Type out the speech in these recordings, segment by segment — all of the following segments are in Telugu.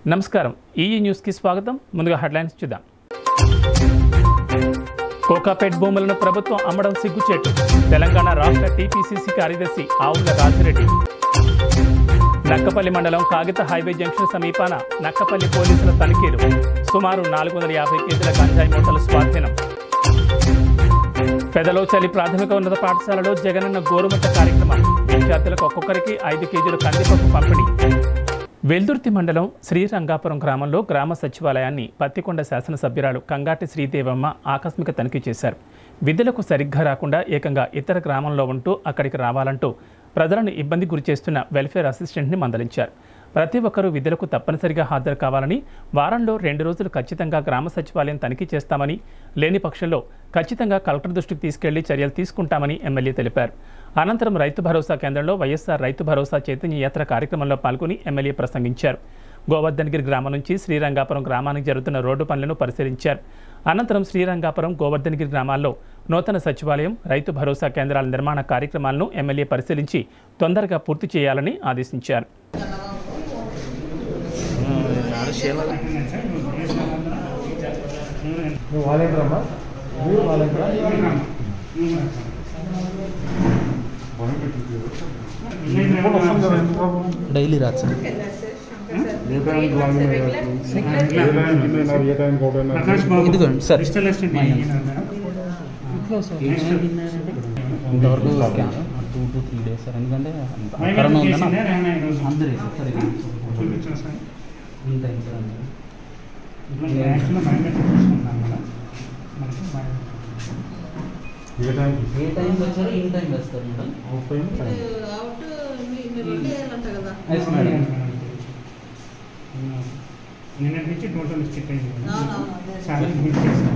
నమస్కారం ఈఈ న్యూస్కి స్వాగతం ముందుగా హెడ్లైన్స్ చూద్దాం కోకాపేట్ భూములను ప్రభుత్వం అమ్మడం సిగ్గుచేటు తెలంగాణ రాష్ట్ర టీపీసీసీ కార్యదర్శి ఆవుల రాజిరెడ్డి నక్కపల్లి మండలం కాగిత హైవే జంక్షన్ సమీపాన నక్కపల్లి పోలీసుల తనిఖీలు సుమారు నాలుగు వందల యాభై కేజీల గంజాయి మూటలు స్వాధీనం పెదలోచలి ప్రాథమిక ఉన్నత పాఠశాలలో జగనన్న గోరుముద్ద కార్యక్రమం విద్యార్థులకు ఒక్కొక్కరికి ఐదు కేజీల కందిపప్పు పంపిణీ వెల్దుర్తి మండలం శ్రీరంగాపురం గ్రామంలో గ్రామ సచివాలయాన్ని పత్తికొండ శాసనసభ్యురాలు కంగాటి శ్రీదేవమ్మ ఆకస్మిక తనిఖీ చేశారు విధులకు సరిగ్గా రాకుండా ఏకంగా ఇతర గ్రామంలో ఉంటూ అక్కడికి రావాలంటూ ప్రజలను ఇబ్బంది గురిచేస్తున్న వెల్ఫేర్ అసిస్టెంట్ని మందలించారు ప్రతి ఒక్కరూ విధులకు తప్పనిసరిగా హాజరు కావాలని వారంలో రెండు రోజులు ఖచ్చితంగా గ్రామ సచివాలయం తనిఖీ చేస్తామని లేని పక్షంలో ఖచ్చితంగా కలెక్టర్ దృష్టికి తీసుకెళ్లి చర్యలు తీసుకుంటామని ఎమ్మెల్యే తెలిపారు అనంతరం రైతు భరోసా కేంద్రంలో వైఎస్ఆర్ రైతు భరోసా చైతన్య యాత్ర కార్యక్రమంలో పాల్గొని ఎమ్మెల్యే ప్రసంగించారు గోవర్ధన్గిరి గ్రామం నుంచి శ్రీరంగాపురం గ్రామానికి జరుగుతున్న రోడ్డు పనులను పరిశీలించారు అనంతరం శ్రీరంగాపురం గోవర్ధన్గిరి గ్రామాల్లో నూతన సచివాలయం రైతు భరోసా కేంద్రాల నిర్మాణ కార్యక్రమాలను ఎమ్మెల్యే పరిశీలించి తొందరగా పూర్తి చేయాలని ఆదేశించారు నువ్వు వాలంటీర్ అమ్మా మీరు వాలంటీరా ఎప్పుడు వస్తుంది కదా ఎంత ప్రాబ్లం? డైలీ రాదు సార్ ఏ టైంకి లాగిన్ అయ్యారు? ఏ టైంకి తిన్నారు? ఏ టైంకి అవుట్ అయినారు? ఇదిగోండి సార్ డిజిటల్ అసిస్టెంట్ ఇంతవరకు scan two to three days sir ఎందుకంటే అంత కరోనా ఉందని అందరూ సార్ ఇది ఇంత ఇంత అండి. ఏ టైంకి ఏ టైంకి వచ్చారో ఈ టైం వేస్తారు madam out time time. Out మీ- మీరు రెండు వేయాలంట కదా ఎస్ మేడం నిన్నటి నుంచి టోటల్ స్టిక్ అయింది అవునవును, అదే. చాలా మిస్ చేస్తాం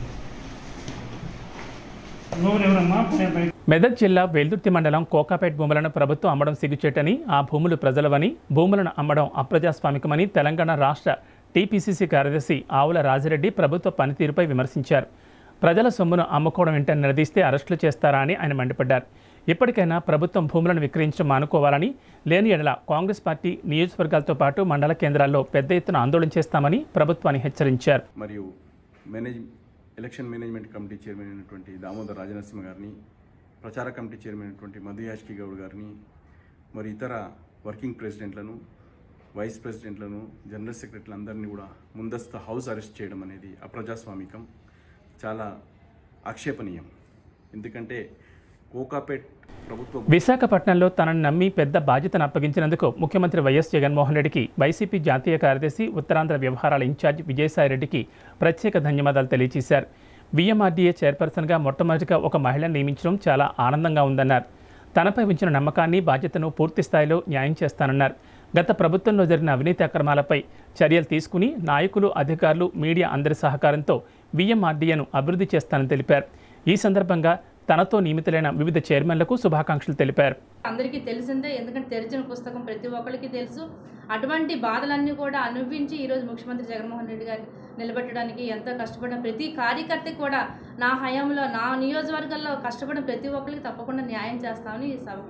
లోపల ఎవరమ్మా పై- పై- మెదక్ జిల్లా వెల్దుర్తి మండలం కోకాపేట్ భూములను ప్రభుత్వం అమ్మడం సిగ్గుచేటని ఆ భూములు ప్రజలవని భూములను అమ్మడం అప్రజాస్వామికమని తెలంగాణ రాష్ట్ర టీపీసీసీ కార్యదర్శి ఆవుల రాజిరెడ్డి ప్రభుత్వ పనితీరుపై విమర్శించారు ప్రజల సొమ్మును అమ్ముకోవడం వెంటనే నిలదీస్తే అరెస్టులు చేస్తారా అని ఆయన మండిపడ్డారు ఇప్పటికైనా ప్రభుత్వం భూములను విక్రయించడం మానుకోవాలని లేని ఎడల కాంగ్రెస్ పార్టీ నియోజకవర్గాలతో పాటు మండల కేంద్రాల్లో పెద్ద ఎత్తున ఆందోళన చేస్తామని ప్రభుత్వాన్ని హెచ్చరించారు మరియు manage election management committee chairman అయినటువంటి దామోదర్ రాజనరసింహ గారిని ప్రచార కమిటీ చైర్మన్ అయినటువంటి మధు యాష్కి గౌడ్ గారిని మరి ఇతర వర్కింగ్ ప్రెసిడెంట్లను వైస్ ప్రెసిడెంట్లను జనరల్ సెక్రటరీలు అందరినీ కూడా ముందస్తు హౌస్ అరెస్ట్ చేయడం అనేది అప్రజాస్వామికం చాలా ఆక్షేపణీయం ఎందుకంటే కోకాపేట్ ప్రభుత్వ విశాఖపట్నంలో తనను నమ్మి పెద్ద బాధ్యతను అప్పగించినందుకు ముఖ్యమంత్రి వైఎస్ జగన్మోహన్ రెడ్డికి వైసీపీ జాతీయ కార్యదర్శి ఉత్తరాంధ్ర వ్యవహారాల ఇన్ఛార్జ్ విజయసాయిరెడ్డికి ప్రత్యేక ధన్యవాదాలు తెలియజేశారు విఎంఆర్డీఏ చైర్పర్సన్గా మొట్టమొదటిగా ఒక మహిళను నియమించడం చాలా ఆనందంగా ఉందన్నారు తనపై ఉంచిన నమ్మకాన్ని బాధ్యతను పూర్తి స్థాయిలో న్యాయం చేస్తానన్నారు గత ప్రభుత్వంలో జరిగిన అవినీతి అక్రమాలపై చర్యలు తీసుకుని నాయకులు అధికారులు మీడియా అందరి సహకారంతో విఎంఆర్డీఏను అభివృద్ధి చేస్తానని తెలిపారు ఈ సందర్భంగా తనతో నియమితులైన వివిధ చైర్మన్లకు శుభాకాంక్షలు తెలిపారు అందరికీ తెలిసిందే ఎందుకంటే తెరిచిన పుస్తకం ప్రతి ఒక్కరికి తెలుసు అటువంటి బాధలన్నీ కూడా అనుభవించి ఈరోజు ముఖ్యమంత్రి జగన్మోహన్ రెడ్డి గారిని నిలబెట్టడానికి ఎంతో కష్టపడిన ప్రతి కార్యకర్తకి కూడా నా హయాంలో నా నియోజకవర్గాల్లో కష్టపడిన ప్రతి ఒక్కరికి తప్పకుండా న్యాయం చేస్తామని ఈ సభ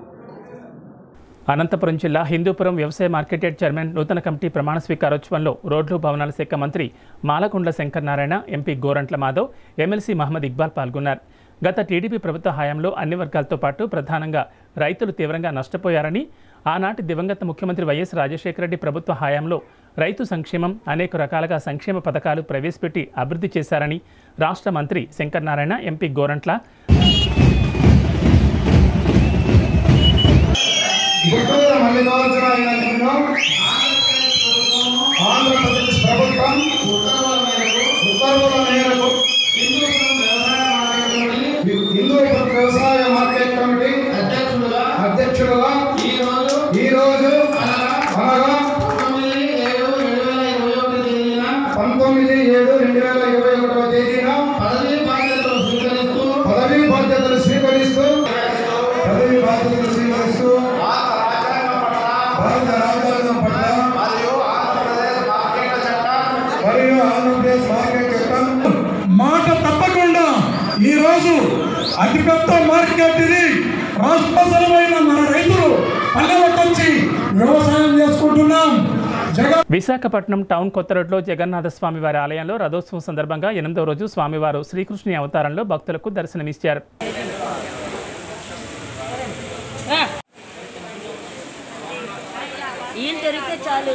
అనంతపురం జిల్లా హిందూపురం వ్యవసాయ మార్కెట్ యార్డ్ చైర్మన్ నూతన కమిటీ ప్రమాణ స్వీకారోత్సవంలో రోడ్లు భవనాల శాఖ మంత్రి మాలకొండ్ల శంకర్ నారాయణ ఎంపీ గోరంట్ల మాధవ్ ఎమ్మెల్సీ మహమ్మద్ ఇక్బాల్ పాల్గొన్నారు గత టీడీపీ ప్రభుత్వ హయాంలో అన్ని వర్గాలతో పాటు ప్రధానంగా రైతులు తీవ్రంగా నష్టపోయారని ఆనాటి దివంగత ముఖ్యమంత్రి వైఎస్ రాజశేఖర రెడ్డి ప్రభుత్వ హయాంలో రైతు సంక్షేమం అనేక రకాలుగా సంక్షేమ పథకాలు ప్రవేశపెట్టి అభివృద్ధి చేశారని రాష్ట్ర మంత్రి శంకర్ నారాయణ ఎంపీ గోరంట్ల గుంటూరు మల్లికార్జున అయినందున ఆంధ్రప్రదేశ్ ప్రభుత్వం ఉత్తర్వుల మేరకు హిందూపురం వ్యవసాయ మార్కెట్ కమిటీ అధ్యక్షుడుగా ఈ రోజు అనగా పంతొమ్మిది ఏడు రెండు వేల ఇరవై ఒకటవ తేదీన పదవీ బాధ్యతలు స్వీకరిస్తూ పదవీ బాధ్యతలు స్వీకరిస్తూ భారత రాజ్యాంగం పట్ల మరియు ఆంధ్రప్రదేశ్ మార్కెట్ చట్టం మాట తప్పకుండా ఈ రోజు అతిపెద్ద మార్కెట్ ఇది రాష్ట్రసరమైన మన రైతులు పల్లెలకు వచ్చి వ్యవసాయం చేసుకుంటున్నాం జగన్ విశాఖపట్నం టౌన్ కొత్త రోడ్లో జగన్నాథ స్వామి వారి ఆలయంలో రథోత్సవం సందర్భంగా ఎనిమిదవ రోజు స్వామివారు శ్రీకృష్ణుని అవతారంలో భక్తులకు దర్శనమిచ్చారు ఈయన తిరిగితే చాలు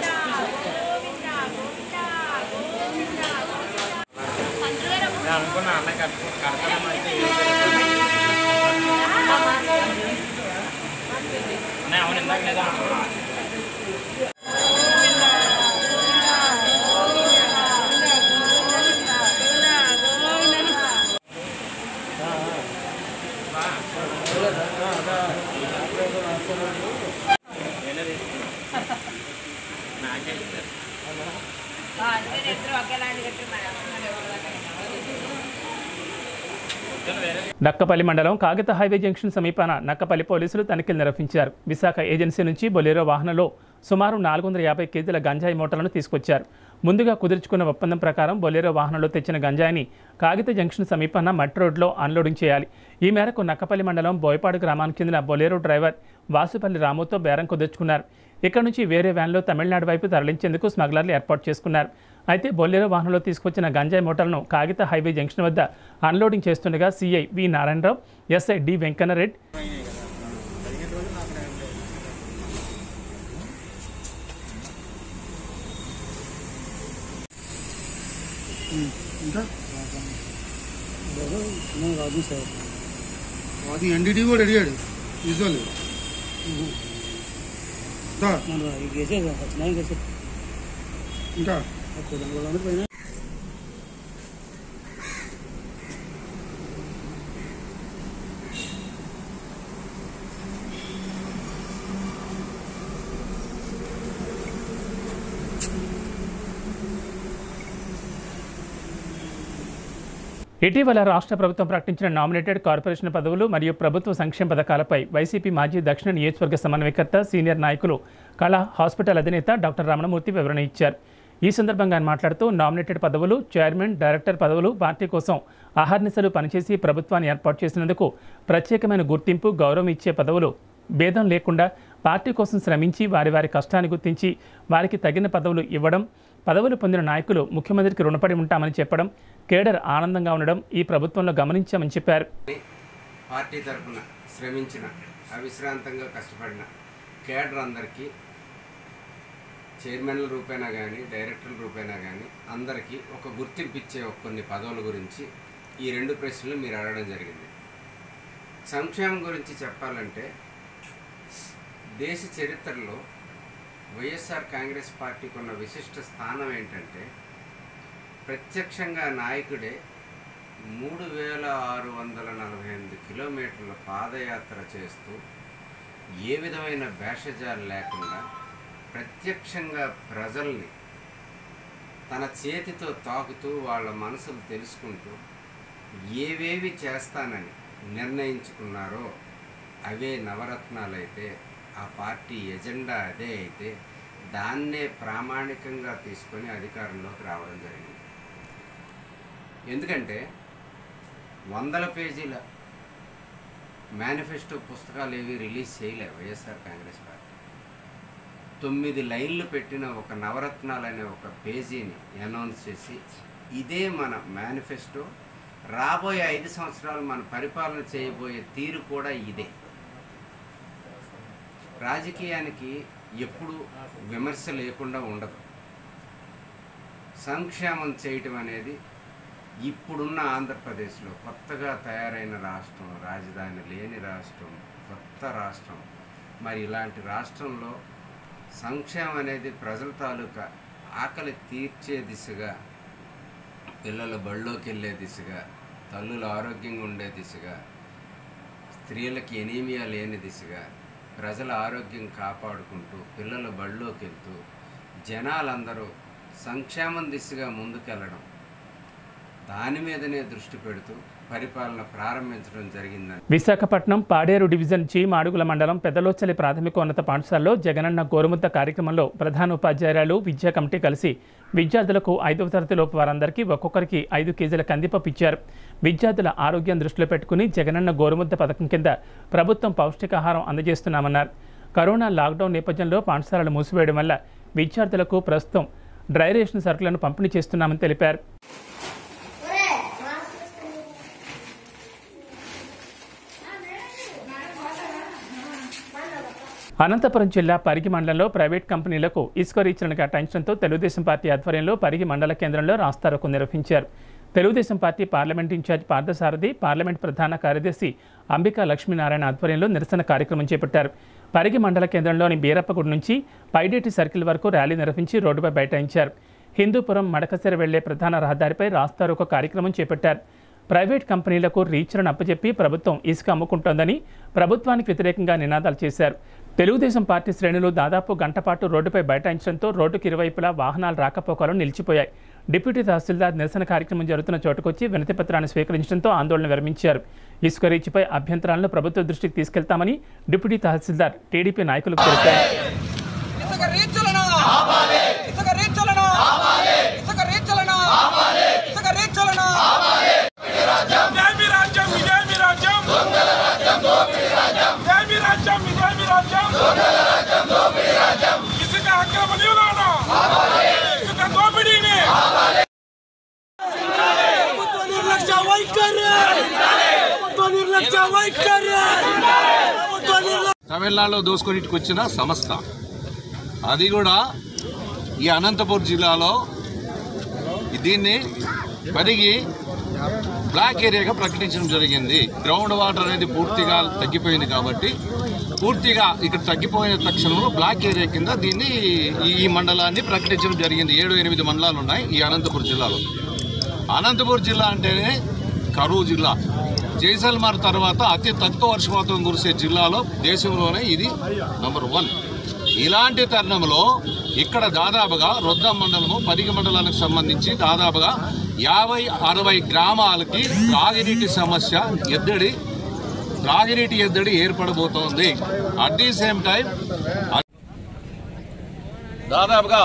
నక్కపల్లి మండలం కాగిత హైవే జంక్షన్ సమీపాన నక్కపల్లి పోలీసులు తనిఖీలు నిర్వహించారు విశాఖ ఏజెన్సీ నుంచి బొలేరో వాహనంలో సుమారు నాలుగు వందల యాభై కేజీల గంజాయి మూటలను తీసుకొచ్చారు ముందుగా కుదుర్చుకున్న ఒప్పందం ప్రకారం బొలేరో వాహనంలో తెచ్చిన గంజాయిని కాగిత జంక్షన్ సమీపాన మట్టి రోడ్లో అన్లోడింగ్ చేయాలి ఈ మేరకు నక్కపల్లి మండలం బోయపాడు గ్రామానికి చెందిన బొలేరో డ్రైవర్ వాసుపల్లి రాముతో బేరం కుదుర్చుకున్నారు ఇక్కడ నుంచి వేరే వ్యాన్లో తమిళనాడు వైపు తరలించేందుకు స్మగ్లర్లు ఏర్పాటు చేసుకున్నారు అయితే బొల్లేరో వాహనంలో తీసుకొచ్చిన గంజాయి మూటలను కాగిత హైవే జంక్షన్ వద్ద అన్లోడింగ్ చేస్తుండగా CI V Narayanarao SI D Venkanna Reddy అది ఎన్డీటీ కూడా అడిగాడు యూజువల్ ఇంకా ఇటీవల రాష్ట్ర ప్రభుత్వం ప్రకటించిన నామినేటెడ్ కార్పొరేషన్ పదవులు మరియు ప్రభుత్వ సంక్షేమ పథకాలపై వైసీపీ మాజీ దక్షిణ నియోజకవర్గ సమన్వయకర్త సీనియర్ నాయకులు కళా హాస్పిటల్ అధినేత డాక్టర్ రమణమూర్తి వివరణ ఇచ్చారు ఈ సందర్భంగా ఆయన మాట్లాడుతూ నామినేటెడ్ పదవులు చైర్మన్ డైరెక్టర్ పదవులు పార్టీ కోసం అహర్నిశలు పనిచేసి ప్రభుత్వాన్ని ఏర్పాటు చేసినందుకు ప్రత్యేకమైన గుర్తింపు గౌరవం ఇచ్చే పదవులు భేదం లేకుండా పార్టీ కోసం శ్రమించి వారి వారి కష్టాన్ని గుర్తించి వారికి తగిన పదవులు ఇవ్వడం పదవులు పొందిన నాయకులు ముఖ్యమంత్రికి రుణపడి ఉంటామని చెప్పడం కేడర్ ఆనందంగా ఉండడం ఈ ప్రభుత్వంలో గమనించామని చెప్పారు పార్టీ తరఫున శ్రమించిన అవిశ్రాంతంగా కష్టపడిన కేడర్ అందరికీ చైర్మన్ల రూపేనా కానీ డైరెక్టర్ల రూపేనా కానీ అందరికీ ఒక గుర్తింపు ఇచ్చే ఒక కొన్ని పదవుల గురించి ఈ రెండు ప్రశ్నలు మీరు అడగడం జరిగింది సంక్షేమం గురించి చెప్పాలంటే దేశ చరిత్రలో వైఎస్ఆర్ కాంగ్రెస్ పార్టీకి ఉన్న విశిష్ట స్థానం ఏంటంటే ప్రత్యక్షంగా నాయకుడే మూడు వేల ఆరు వందల నలభై ఎనిమిది కిలోమీటర్ల పాదయాత్ర చేస్తూ ఏ విధమైన భేషజాలు లేకుండా ప్రత్యక్షంగా ప్రజల్ని తన చేతితో తాకుతూ వాళ్ళ మనసులు తెలుసుకుంటూ ఏవేవి చేస్తానని నిర్ణయించుకున్నారో అవే నవరత్నాలైతే ఆ పార్టీ ఎజెండా అదే అయితే దాన్నే ప్రామాణికంగా తీసుకొని అధికారంలోకి రావడం జరిగింది ఎందుకంటే వందల పేజీల మేనిఫెస్టో పుస్తకాలు ఏవి రిలీజ్ చేయలే వైఎస్ఆర్ కాంగ్రెస్ పార్టీ తొమ్మిది లైన్లు పెట్టిన ఒక నవరత్నాలు అనే ఒక పేజీని అనౌన్స్ చేసి ఇదే మన మేనిఫెస్టో రాబోయే ఐదు సంవత్సరాలు మన పరిపాలన చేయబోయే తీరు కూడా ఇదే రాజకీయానికి ఎప్పుడు విమర్శ లేకుండా ఉండదు సంక్షేమం చేయటం అనేది ఇప్పుడున్న ఆంధ్రప్రదేశ్లో కొత్తగా తయారైన రాష్ట్రం రాజధాని లేని రాష్ట్రం కొత్త రాష్ట్రం మరి ఇలాంటి రాష్ట్రంలో సంక్షేమం అనేది ప్రజల తాలూకా ఆకలి తీర్చే దిశగా పిల్లలు బళ్ళోకి వెళ్ళే దిశగా తల్లులు ఆరోగ్యంగా ఉండే దిశగా స్త్రీలకి ఎనీమియా లేని దిశగా ప్రజల ఆరోగ్యం కాపాడుకుంటూ పిల్లలు బళ్ళోకి వెళ్తూ జనాలందరూ సంక్షేమం దిశగా ముందుకెళ్ళడం దాని మీదనే దృష్టి పెడుతూ పరిపాలన ప్రారంభించడం జరిగిందని విశాఖపట్నం పాడేరు డివిజన్ జీ మాడుగుల మండలం పెద్దలోచలి ప్రాథమికోన్నత పాఠశాలలో జగనన్న గోరుముద్ద కార్యక్రమంలో ప్రధాన ఉపాధ్యాయురాలు విద్యా కమిటీ కలిసి విద్యార్థులకు ఐదవ తరగతిలోపు వారందరికీ ఒక్కొక్కరికి ఐదు కేజీల కందిపప్పు ఇచ్చారు విద్యార్థుల ఆరోగ్యం దృష్టిలో పెట్టుకుని జగనన్న గోరుముద్ద పథకం కింద ప్రభుత్వం పౌష్టికాహారం అందజేస్తున్నామన్నారు కరోనా లాక్డౌన్ నేపథ్యంలో పాఠశాలలు మూసివేయడం వల్ల విద్యార్థులకు ప్రస్తుతం డ్రై రేషన్ సరుకులను పంపిణీ చేస్తున్నామని తెలిపారు అనంతపురం జిల్లా పరిగి మండలంలో ప్రైవేట్ కంపెనీలకు ఇసుక రీచ్లను కేటాయించడంతో తెలుగుదేశం పార్టీ ఆధ్వర్యంలో పరిగి మండల కేంద్రంలో రాస్తారోకో నిర్వహించారు Telugu Desam party parliament incharge Parthasarathi parliament ప్రధాన కార్యదర్శి అంబికా లక్ష్మీనారాయణ ఆధ్వర్యంలో నిరసన కార్యక్రమం చేపట్టారు పరిగి మండల కేంద్రంలోని బీరప్పగుడి నుంచి పైడేటి సర్కిల్ వరకు ర్యాలీ నిర్వహించి రోడ్డుపై బైఠాయించారు హిందూపురం మడకసిర వెళ్లే ప్రధాన రహదారిపై రాస్తారోకో కార్యక్రమం చేపట్టారు ప్రైవేట్ కంపెనీలకు రీచ్లను అప్పచెప్పి ప్రభుత్వం ఇసుక అమ్ముకుంటోందని ప్రభుత్వానికి వ్యతిరేకంగా నినాదాలు చేశారు తెలుగుదేశం పార్టీ శ్రేణులు దాదాపు గంటపాటు రోడ్డుపై బైఠాయించడంతో రోడ్డుకు ఇరువైపులా వాహనాల రాకపోకలు నిలిచిపోయాయి డిప్యూటీ తహసీల్దార్ నిరసన కార్యక్రమం జరుగుతున్న చోటుకొచ్చి వినతి పత్రాన్ని స్వీకరించడంతో ఆందోళన విరమించారు ఇసుక రీచ్పై అభ్యంతరాలను ప్రభుత్వ దృష్టికి తీసుకెళ్తామని డిప్యూటీ తహసీల్దార్ టీడీపీ నాయకులకు తెలిపారు ఇసుక రీచ్లను ఇసుక రీచ్లను ఇసుక రీచ్లను ఇసుక రీచ్లను ఇదేమి రాజ్యం ఇదేమి రాజ్యం ఇదేమి రాజ్యం ఇదేమి రాజ్యం ఇసుక అక్రమ నివారణ ఇసుక దోపిడీని ప్రభుత్వ నిర్లక్ష్య వైఖరి ప్రభుత్వ నిర్లక్ష్య వైఖరి ప్రభుత్వ నిర్లక్ష్య తమిళనాడులో దోసుకొనిటికి వచ్చిన సంస్థ అది కూడా ఈ అనంతపూర్ జిల్లాలో దీన్ని పరిగి బ్లాక్ ఏరియాగా ప్రకటించడం జరిగింది గ్రౌండ్ వాటర్ అనేది పూర్తిగా తగ్గిపోయింది కాబట్టి పూర్తిగా ఇక్కడ తగ్గిపోయిన తక్షణంలో బ్లాక్ ఏరియా కింద దీన్ని ఈ- ఈ మండలాన్ని ప్రకటించడం జరిగింది ఏడు ఎనిమిది మండలాలు ఉన్నాయి ఈ అనంతపూర్ జిల్లాలో అనంతపూర్ జిల్లా అంటేనే కరువు జిల్లా జైసల్మార్ తర్వాత అతి తక్కువ వర్షపాతం కురిసే జిల్లాలో దేశంలోనే ఇది నంబర్ వన్ ఇలాంటి తరుణంలో ఇక్కడ దాదాపుగా రొద్ద మండలము పరిగి మండలానికి సంబంధించి దాదాపుగా యాభై అరవై గ్రామాలకి త్రాగినీటి సమస్య ఎద్దడి త్రాగినీటి ఎద్దడి ఏర్పడబోతోంది అట్ ది సేమ్ టైం దాదాపుగా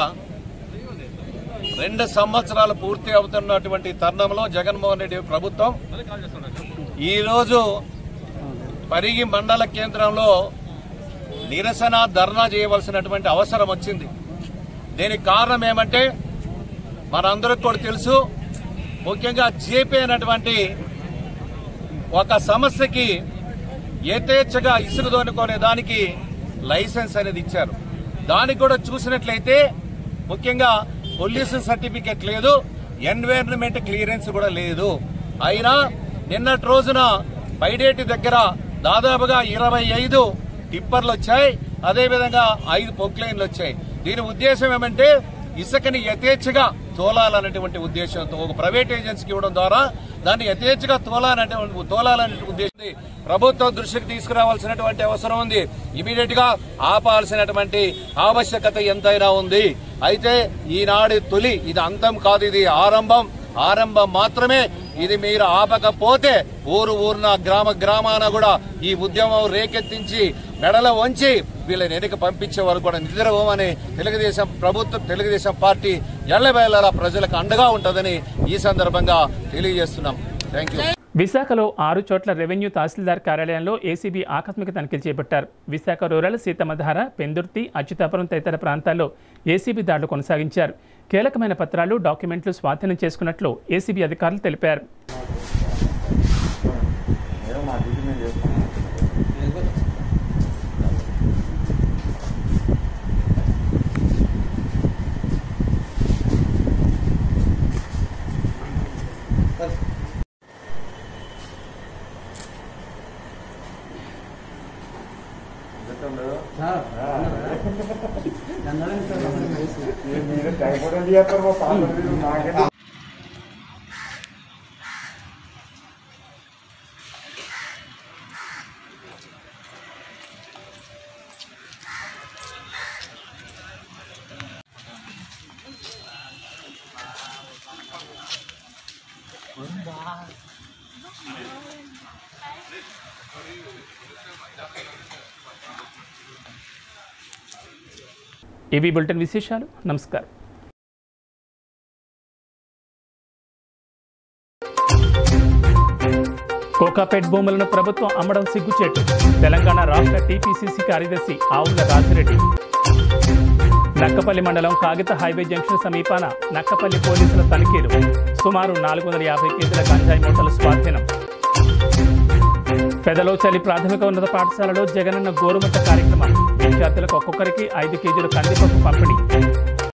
రెండు సంవత్సరాలు పూర్తి అవుతున్నటువంటి తరుణంలో జగన్మోహన్ రెడ్డి ప్రభుత్వం ఈరోజు పరిగి మండల కేంద్రంలో నిరసన ధర్నా చేయవలసినటువంటి అవసరం వచ్చింది దీనికి కారణం ఏమంటే మనందరికి కూడా తెలుసు ముఖ్యంగా జేపీ అనేటువంటి ఒక సమస్యకి యథేచ్ఛగా ఇసుక దోనుకునే దానికి లైసెన్స్ అనేది ఇచ్చారు దానికి కూడా చూసినట్లయితే ముఖ్యంగా పొల్యూషన్ సర్టిఫికెట్ లేదు ఎన్వైరన్మెంట్ క్లియరెన్స్ కూడా లేదు అయినా నిన్నటి రోజున పైడేటి దగ్గర దాదాపుగా ఇరవై ఐదు టిప్పర్లు వచ్చాయి అదేవిధంగా ఐదు పొక్లైన్లు వచ్చాయి దీని ఉద్దేశం ఏమంటే ఇసుకని యథేచ్ఛగా తోలాలనేటువంటి ఉద్దేశంతో ఒక ప్రైవేట్ ఏజెన్సీకి ఇవ్వడం ద్వారా దాన్ని యథేచ్ఛగా తోలాలనేటువంటి తోలాలనే ఉద్దేశం ప్రభుత్వం దృష్టికి తీసుకురావాల్సినటువంటి అవసరం ఉంది ఇమీడియట్ గా ఆపాల్సినటువంటి ఆవశ్యకత ఎంతైనా ఉంది అయితే ఈనాడు తొలి ఇది అంతం కాదు ఇది ఆరంభం ఆరంభం మాత్రమే ఇది మీరు ఆపకపోతే ఊరు ఊరున గ్రామ గ్రామాన కూడా ఈ ఉద్యమం రేకెత్తించి మెడల వంచి వీళ్ళని వెనక పంపించే వరకు కూడా నిద్రపోమని తెలుగుదేశం ప్రభుత్వం తెలుగుదేశం పార్టీ ఎల్లవేళలా ప్రజలకు అండగా ఉంటుందని ఈ సందర్భంగా తెలియజేస్తున్నాం థ్యాంక్ యూ విశాఖలో ఆరు చోట్ల రెవెన్యూ తహసీల్దార్ కార్యాలయంలో ఏసీబీ ఆకస్మిక తనిఖీలు చేపట్టారు విశాఖ రూరల్ సీతమ్మధార పెందుర్తి అచ్యుతాపురం తదితర ప్రాంతాల్లో ఏసీబీ దాడులు కొనసాగించారు కీలకమైన పత్రాలు డాక్యుమెంట్లు స్వాధీనం చేసుకున్నట్లు ఏసీబీ అధికారులు తెలిపారు ఇవి బులెటిన్ విశేషాలు నమస్కారం కోకాపేట్ భూములను ప్రభుత్వం అమ్మడం సిగ్గుచేటు తెలంగాణ రాష్ట్ర టీపీసీసీ కార్యదర్శి ఆవుల రాజిరెడ్డి నక్కపల్లి మండలం కాగిత హైవే జంక్షన్ సమీపాన నక్కపల్లి పోలీసుల తనిఖీలు సుమారు నాలుగు వందల యాభై కేజీల గంజాయి మూటలు స్వాధీనం పెదలోచలి ప్రాథమిక ఉన్నత పాఠశాలలో జగనన్న గోరుముట్ట కార్యక్రమం విద్యార్థులకు ఒక్కొక్కరికి ఐదు కేజీల కందిపప్పు పంపిణీ